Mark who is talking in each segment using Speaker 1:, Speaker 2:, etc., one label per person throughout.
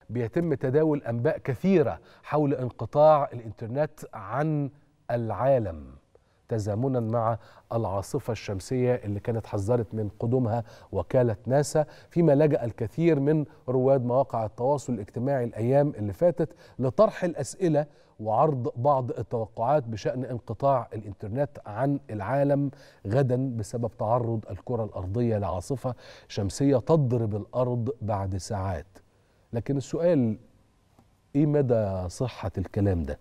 Speaker 1: بيتم تداول انباء كثيره حول انقطاع الانترنت عن العالم تزامنا مع العاصفه الشمسيه اللي كانت حذرت من قدومها وكاله ناسا فيما لجا الكثير من رواد مواقع التواصل الاجتماعي الايام اللي فاتت لطرح الاسئله وعرض بعض التوقعات بشان انقطاع الانترنت عن العالم غدا بسبب تعرض الكره الارضيه لعاصفه شمسيه تضرب الارض بعد ساعات لكن السؤال ايه مدى صحه الكلام ده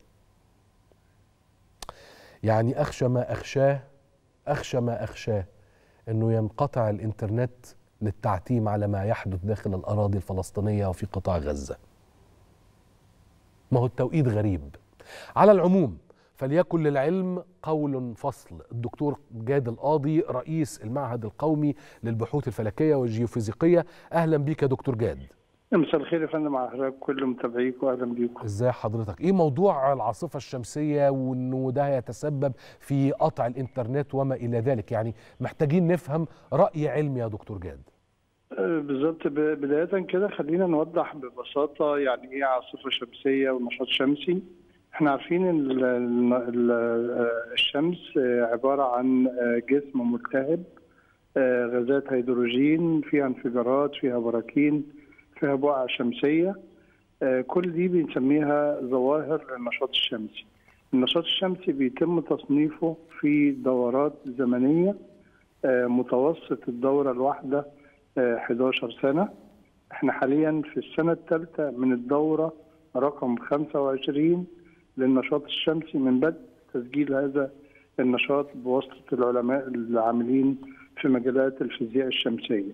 Speaker 1: يعني اخشى ما اخشاه اخشى ما اخشاه انه ينقطع الانترنت للتعتيم على ما يحدث داخل الاراضي الفلسطينيه وفي قطاع غزه ما هو التوقيت غريب على العموم فليكن للعلم قول فصل الدكتور جاد القاضي رئيس المعهد القومي للبحوث الفلكيه والجيوفيزيقيه اهلا بيك يا دكتور جاد
Speaker 2: مساء الخير يا فندم على حضرتك كل متابعيك واهلا بيكم
Speaker 1: ازاي حضرتك ايه موضوع العاصفه الشمسيه وانه ده يتسبب في قطع الانترنت وما الى ذلك يعني محتاجين نفهم راي علمي يا دكتور جاد
Speaker 2: أه بالظبط بدايه كده خلينا نوضح ببساطه يعني ايه عاصفه شمسيه ونشاط شمسي احنا عارفين ان الشمس عباره عن جسم ملتهب غازات هيدروجين فيها انفجارات فيها براكين فيها بقع شمسيه كل دي بنسميها ظواهر النشاط الشمسي النشاط الشمسي بيتم تصنيفه في دورات زمنيه متوسط الدوره الواحده 11 سنه احنا حاليا في السنه الثالثه من الدوره رقم 25 للنشاط الشمسي من بدء تسجيل هذا النشاط بواسطه العلماء العاملين في مجالات الفيزياء الشمسيه.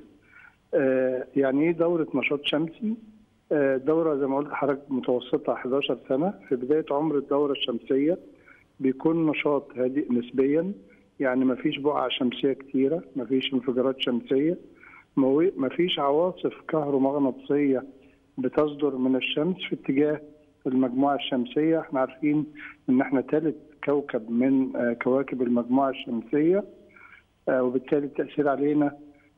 Speaker 2: آه يعني ايه دوره نشاط شمسي؟ آه دوره زي ما قلت لحضرتك متوسطه 11 سنه، في بدايه عمر الدوره الشمسيه بيكون نشاط هادئ نسبيا يعني ما فيش بقع شمسيه كتيره، ما فيش انفجارات شمسيه، ما فيش عواصف كهرومغناطيسيه بتصدر من الشمس في اتجاه المجموعة الشمسية احنا عارفين ان احنا ثالث كوكب من كواكب المجموعة الشمسية وبالتالي التأثير علينا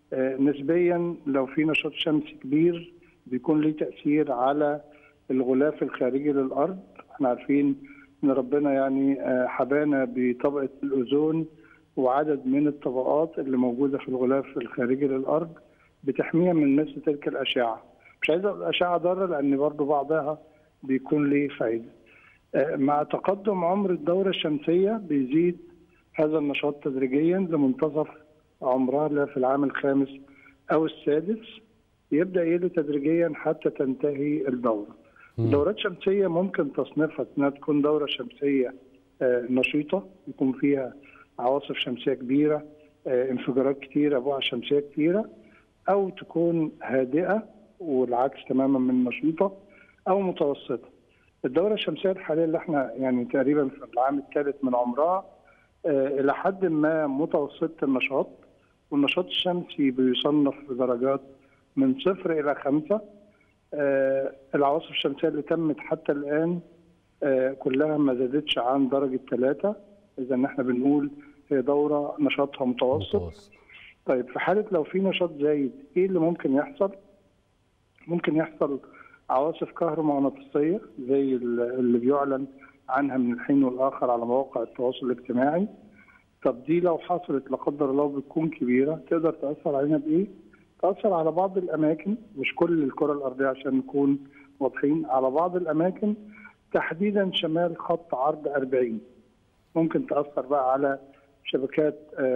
Speaker 2: نسبيا لو في نشاط شمسي كبير بيكون ليه تأثير على الغلاف الخارجي للأرض احنا عارفين ان ربنا يعني حبانا بطبقة الأوزون وعدد من الطبقات اللي موجودة في الغلاف الخارجي للأرض بتحميها من مثل تلك الأشعة مش عايز أقول أشعة ضارة لأن برضو بعضها بيكون ليه فايدة مع تقدم عمر الدورة الشمسية بيزيد هذا النشاط تدريجيا لمنتصف عمرها في العام الخامس أو السادس يبدأ يقل تدريجيا حتى تنتهي الدورة الدورات الشمسية ممكن تصنيفها انها تكون دورة شمسية نشيطة يكون فيها عواصف شمسية كبيرة انفجارات كتيرة بقع شمسية كتيرة أو تكون هادئة والعكس تماما من نشيطة او متوسطه. الدوره الشمسيه الحاليه اللي احنا يعني تقريبا في العام الثالث من عمرها آه الى حد ما متوسطه النشاط والنشاط الشمسي بيصنف بدرجات من صفر الى خمسه. آه العواصف الشمسيه اللي تمت حتى الان آه كلها ما زادتش عن درجه ثلاثه اذا احنا بنقول هي دوره نشاطها متوسط. متوسط. طيب في حاله لو في نشاط زايد ايه اللي ممكن يحصل؟ ممكن يحصل عواصف كهرومغناطيسيه زي اللي بيعلن عنها من الحين والاخر على مواقع التواصل الاجتماعي. طب دي لو حصلت لا قدر الله بتكون كبيره تقدر تاثر علينا بايه؟ تاثر على بعض الاماكن مش كل الكره الارضيه عشان نكون واضحين على بعض الاماكن تحديدا شمال خط عرض 40 ممكن تاثر بقى على شبكات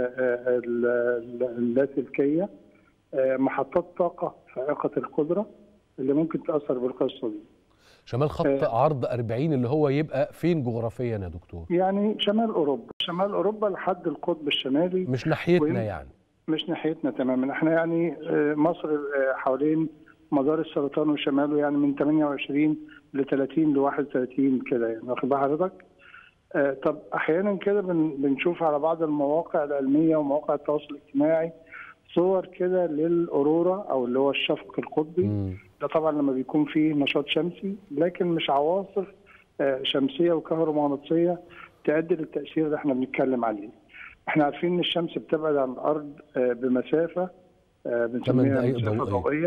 Speaker 2: اللاسلكيه محطات طاقه فائقه القدره اللي ممكن تاثر بالقصه دي.
Speaker 1: شمال خط آه عرض 40 اللي هو يبقى فين جغرافيا يا دكتور؟
Speaker 2: يعني شمال اوروبا، شمال اوروبا لحد القطب الشمالي
Speaker 1: مش ناحيتنا يعني
Speaker 2: مش ناحيتنا تماما، احنا يعني مصر حوالين مدار السرطان وشماله يعني من 28 ل 30 ل 31 كده يعني واخد بال حضرتك؟ آه طب احيانا كده بن بنشوف على بعض المواقع العلميه ومواقع التواصل الاجتماعي صور كده للاورورا او اللي هو الشفق القطبي م. ده طبعا لما بيكون فيه نشاط شمسي لكن مش عواصف شمسيه وكهرومغناطيسيه تؤدي للتاثير اللي احنا بنتكلم عليه. احنا عارفين ان الشمس بتبعد عن الارض بمسافه بنسميها مسافه ضوئيه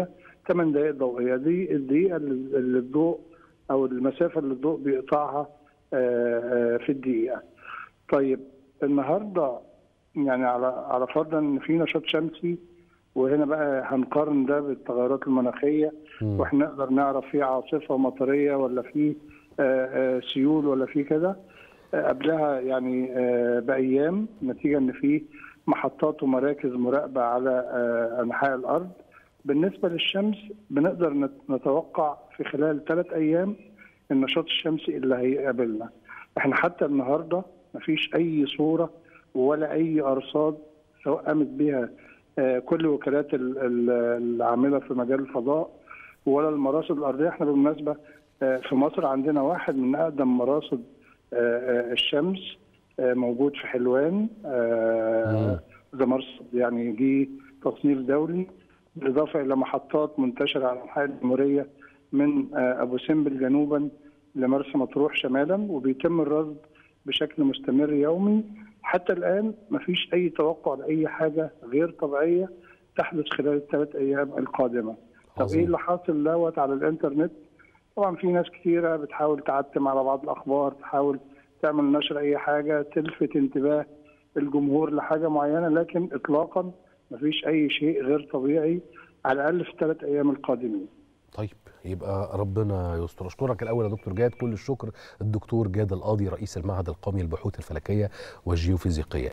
Speaker 2: 8 دقائق ضوئيه دي الدقيقه اللي اللي الضوء او المسافه اللي الضوء بيقطعها آه، آه، في الدقيقه. طيب النهارده يعني على على فرض ان في نشاط شمسي وهنا بقى هنقارن ده بالتغيرات المناخيه
Speaker 1: مم.
Speaker 2: واحنا نقدر نعرف في عاصفه مطريه ولا في آه، آه، سيول ولا في كده آه، قبلها يعني آه، بايام نتيجه ان في محطات ومراكز مراقبه على آه، انحاء الارض بالنسبه للشمس بنقدر نت- نتوقع في خلال ثلاث ايام النشاط الشمسي اللي هيقابلنا احنا حتى النهارده مفيش اي صوره ولا اي ارصاد سواء قامت بها آه، كل وكالات ال- ال- العامله في مجال الفضاء ولا المراصد الارضيه احنا بالمناسبه آه، في مصر عندنا واحد من اقدم مراصد آه، آه، الشمس آه، موجود في حلوان آه، ده مرصد يعني دي تصنيف دولي بالاضافه الى محطات منتشره على انحاء الجمهوريه من آه، ابو سمبل جنوبا لمرسى مطروح شمالا وبيتم الرصد بشكل مستمر يومي حتى الان مفيش اي توقع لاي حاجه غير طبيعيه تحدث خلال الثلاث ايام القادمه. طب
Speaker 1: عظيم.
Speaker 2: ايه اللي حاصل دوت على الانترنت؟ طبعا في ناس كتيره بتحاول تعتم على بعض الاخبار تحاول تعمل نشر اي حاجه تلفت انتباه الجمهور لحاجه معينه لكن اطلاقا مفيش اي شيء غير طبيعي على الاقل في الثلاث ايام القادمين.
Speaker 1: طيب يبقى ربنا يستر اشكرك الاول يا دكتور جاد كل الشكر الدكتور جاد القاضي رئيس المعهد القومي للبحوث الفلكيه والجيوفيزيقيه